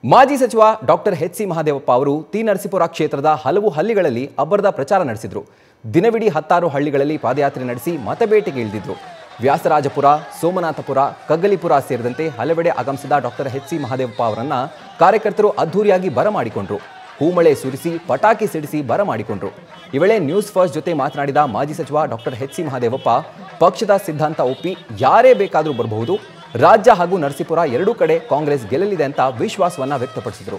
ಮಾಜಿ ಸಚಿವ doctor H C Mahadevappa ಅವರು ಟಿ ನರಸೀಪುರ ಕ್ಷೇತ್ರದ ಹಲವು ಹಳ್ಳಿಗಳಲ್ಲಿ ಅಬ್ಬರದ ಪ್ರಚಾರ ನಡೆಸಿದ್ರು ದಿನವಿಡೀ ಹತ್ತಾರು ಹಳ್ಳಿಗಳಲ್ಲಿ ಪಾದಯಾತ್ರೆ ನಡೆಸಿ ಮತಬೇಟೆಗೆ ಇಳಿದಿದ್ರು ವ್ಯಾಸರಾಜಪುರ ಸೋಮನಾಥಪುರ ಕಗ್ಗಲಿಪುರ ಸೇರಿದಂತೆ ಹಲವೆಡೆ ಆಗಮಿಸಿದ ಡಾಕ್ಟರ್ ಎಚ್ ಸಿ ಮಹಾದೇವಪ್ಪ ಅವರನ್ನ ಕಾರ್ಯಕರ್ತರು ಅದ್ಧೂರಿಯಾಗಿ ಬರಮಾಡಿಕೊಂಡ್ರು ಹೂಮಳೆ ಸುರಿಸಿ ಪಟಾಕಿ ಸಿಡಿಸಿ ಬರಮಾಡಿಕೊಂಡ್ರು ಈ ವೇಳೆ ನ್ಯೂಸ್ ಫಸ್ಟ್ ಜೊತೆ ಮಾತನಾಡಿದ ಮಾಜಿ ಸಚಿವ ಡಾಕ್ಟರ್ ಎಚ್ ಸಿ ಮಹಾದೇವಪ್ಪ ಪಕ್ಷದ ಸಿದ್ಧಾಂತ ಒಪ್ಪಿ ಯಾರೇ ಬೇಕಾದರೂ ಬರಬಹುದು ರಾಜ್ಯ ಹಾಗೂ ನರಸೀಪುರ ಎರಡೂ ಕಡೆ ಕಾಂಗ್ರೆಸ್ ಗೆಲ್ಲಲಿದೆ ಅಂತ ವಿಶ್ವಾಸವನ್ನ ವ್ಯಕ್ತಪಡಿಸಿದರು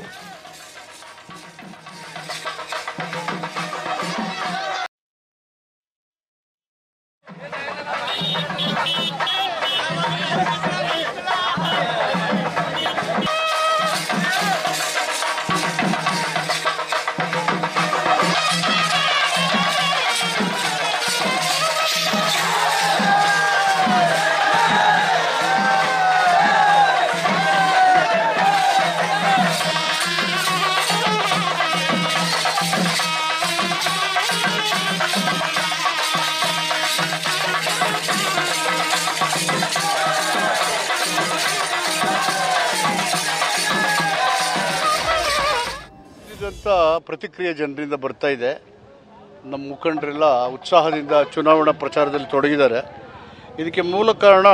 ಇದಂತ ಪ್ರತಿಕ್ರಿಯೆ ಜನರಿಂದ ಬರ್ತಾ ಇದೆ ನಮ್ಮ ಮುಖಂಡರೆಲ್ಲ ಉತ್ಸಾಹದಿಂದ ಚುನಾವಣಾ ಪ್ರಚಾರದಲ್ಲಿ ತೊಡಗಿದ್ದಾರೆ ಇದಕ್ಕೆ ಮೂಲ ಕಾರಣ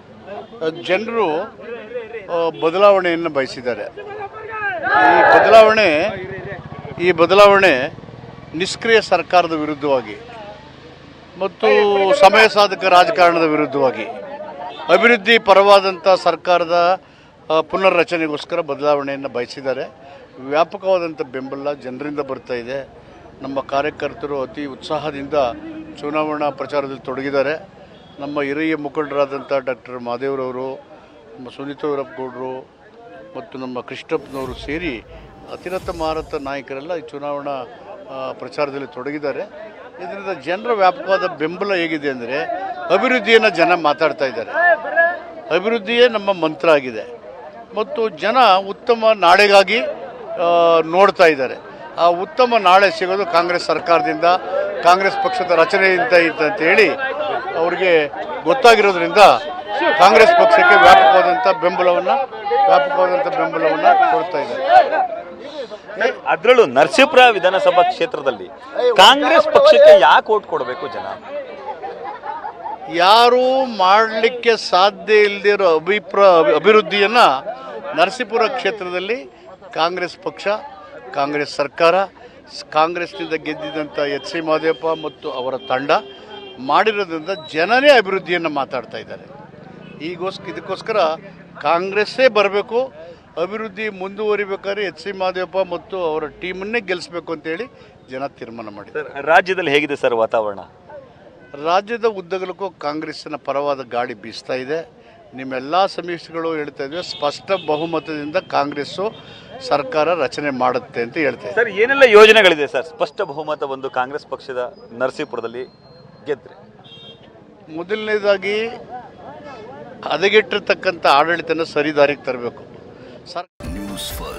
ಜನರು ಬದಲಾವಣೆಯನ್ನು ಬಯಸಿದ್ದಾರೆ ಈ ಬದಲಾವಣೆ ಈ ಬದಲಾವಣೆ ನಿಷ್ಕ್ರಿಯ ಸರ್ಕಾರದ ವಿರುದ್ಧವಾಗಿ ಮತ್ತು ಸಮಯ ಸಾಧಕ ರಾಜಕಾರಣದ ವಿರುದ್ಧವಾಗಿ ಅಭಿವೃದ್ಧಿ ಪರವಾದಂಥ ಸರ್ಕಾರದ ಆ, ಪುನರ್ರಚನೆಗೋಸ್ಕರ ಬದಲಾವಣೆಯನ್ನು ಬಯಸಿದ್ದಾರೆ ವ್ಯಾಪಕವಾದಂಥ ಬೆಂಬಲ ಜನರಿಂದ ಬರ್ತಾ ಇದೆ ನಮ್ಮ ಕಾರ್ಯಕರ್ತರು ಅತಿ ಉತ್ಸಾಹದಿಂದ ಚುನಾವಣಾ ಪ್ರಚಾರದಲ್ಲಿ ತೊಡಗಿದ್ದಾರೆ ನಮ್ಮ ಹಿರಿಯ ಮುಖಂಡರಾದಂಥ ಡಾಕ್ಟರ್ ಮಹಾದೇವ್ರವರು ನಮ್ಮ ಸುನೀತವರಪ್ಪಗೌಡರು ಮತ್ತು ನಮ್ಮ ಕೃಷ್ಣಪ್ಪನವರು ಸೇರಿ ಅತಿರಥ ಮಾರತ ನಾಯಕರೆಲ್ಲ ಈ ಚುನಾವಣಾ ಆ, ಪ್ರಚಾರದಲ್ಲಿ ತೊಡಗಿದ್ದಾರೆ ಇದರಿಂದ ಜನರ ವ್ಯಾಪಕವಾದ ಬೆಂಬಲ ಹೇಗಿದೆ ಅಂದರೆ ಅಭಿವೃದ್ಧಿಯನ್ನು ಜನ ಮಾತಾಡ್ತಾ ಇದ್ದಾರೆ ಅಭಿವೃದ್ಧಿಯೇ ನಮ್ಮ ಮಂತ್ರ ಆಗಿದೆ ಮತ್ತು ಜನ ಉತ್ತಮ ನಾಳೆಗಾಗಿ ಆ, ನೋಡ್ತಾ ಇದ್ದಾರೆ ಆ ಉತ್ತಮ ನಾಳೆ ಸಿಗೋದು ಕಾಂಗ್ರೆಸ್ ಸರ್ಕಾರದಿಂದ ಕಾಂಗ್ರೆಸ್ ಪಕ್ಷದ ರಚನೆಯಿಂದ ಇತ್ತು ಅಂತ ಹೇಳಿ ಅವ್ರಿಗೆ ಗೊತ್ತಾಗಿರೋದ್ರಿಂದ ಕಾಂಗ್ರೆಸ್ ಪಕ್ಷಕ್ಕೆ ವ್ಯಾಪಕವಾದಂಥ ಬೆಂಬಲವನ್ನು ವ್ಯಾಪಕವಾದಂಥ ಬೆಂಬಲವನ್ನು ಕೊಡ್ತಾ ಇದ್ದಾರೆ ಅದ್ರಲ್ಲೂ ನರಸೀಪುರ ವಿಧಾನಸಭಾ ಕ್ಷೇತ್ರದಲ್ಲಿ ಕಾಂಗ್ರೆಸ್ ಪಕ್ಷಕ್ಕೆ ಯಾಕೆ ಓಟ್ ಕೊಡಬೇಕು ಜನ ಯಾರೂ ಮಾಡಲಿಕ್ಕೆ ಸಾಧ್ಯ ಇಲ್ಲದಿರೋ ಅಭಿಪ್ರ ಅಭಿವೃದ್ಧಿಯನ್ನು ನರಸೀಪುರ ಕ್ಷೇತ್ರದಲ್ಲಿ ಕಾಂಗ್ರೆಸ್ ಪಕ್ಷ ಕಾಂಗ್ರೆಸ್ ಸರ್ಕಾರ ಸ್- ಕಾಂಗ್ರೆಸ್ನಿಂದ ಗೆದ್ದಿದ್ದಂಥ ಎಚ್ ಸಿ ಮಹದೇವಪ್ಪ ಮತ್ತು ಅವರ ತಂಡ ಮಾಡಿರೋದ್ರಿಂದ ಜನನೇ ಅಭಿವೃದ್ಧಿಯನ್ನು ಮಾತಾಡ್ತಾ ಇದ್ದಾರೆ ಈಗೋಸ್ಕ ಇದಕ್ಕೋಸ್ಕರ ಕಾಂಗ್ರೆಸ್ಸೇ ಬರಬೇಕು ಅಭಿವೃದ್ಧಿ ಮುಂದುವರಿಬೇಕಾದ್ರೆ ಎಚ್ ಸಿ ಮಹದೇವಪ್ಪ ಮತ್ತು ಅವರ ಟೀಮನ್ನೇ ಗೆಲ್ಲಿಸ್ಬೇಕು ಅಂತೇಳಿ ಜನ ತೀರ್ಮಾನ ಮಾಡಿದ್ದಾರೆ ಸರ್ ರಾಜ್ಯದಲ್ಲಿ ಹೇಗಿದೆ ಸರ್ ವಾತಾವರಣ ರಾಜ್ಯದ ಉದ್ದಗಲಕ್ಕೂ ಕಾಂಗ್ರೆಸ್ಸಿನ ಪರವಾದ ಗಾಳಿ ಬೀಸ್ತಾ ಇದೆ ನಿಮ್ಮೆಲ್ಲ ಸಮೀಕ್ಷೆಗಳು ಹೇಳ್ತಾ ಇದ್ವಿ ಸ್ಪಷ್ಟ ಬಹುಮತದಿಂದ ಕಾಂಗ್ರೆಸ್ಸು ಸರ್ಕಾರ ರಚನೆ ಮಾಡುತ್ತೆ ಅಂತ ಹೇಳ್ತಾ ಇದೆ ಸರ್ ಏನೆಲ್ಲ ಯೋಜನೆಗಳಿದೆ ಸರ್ ಸ್ಪಷ್ಟ ಬಹುಮತ ಒಂದು ಕಾಂಗ್ರೆಸ್ ಪಕ್ಷದ ನರಸೀಪುರದಲ್ಲಿ ಗೆದ್ರೆ ಮೊದಲನೇದಾಗಿ ಹದಗೆಟ್ಟಿರ್ತಕ್ಕಂಥ ಆಡಳಿತನ ಸರಿದಾರಿಗೆ ತರಬೇಕು ಸರ್ ನ್ಯೂಸ್ ಫಸ್ಟ್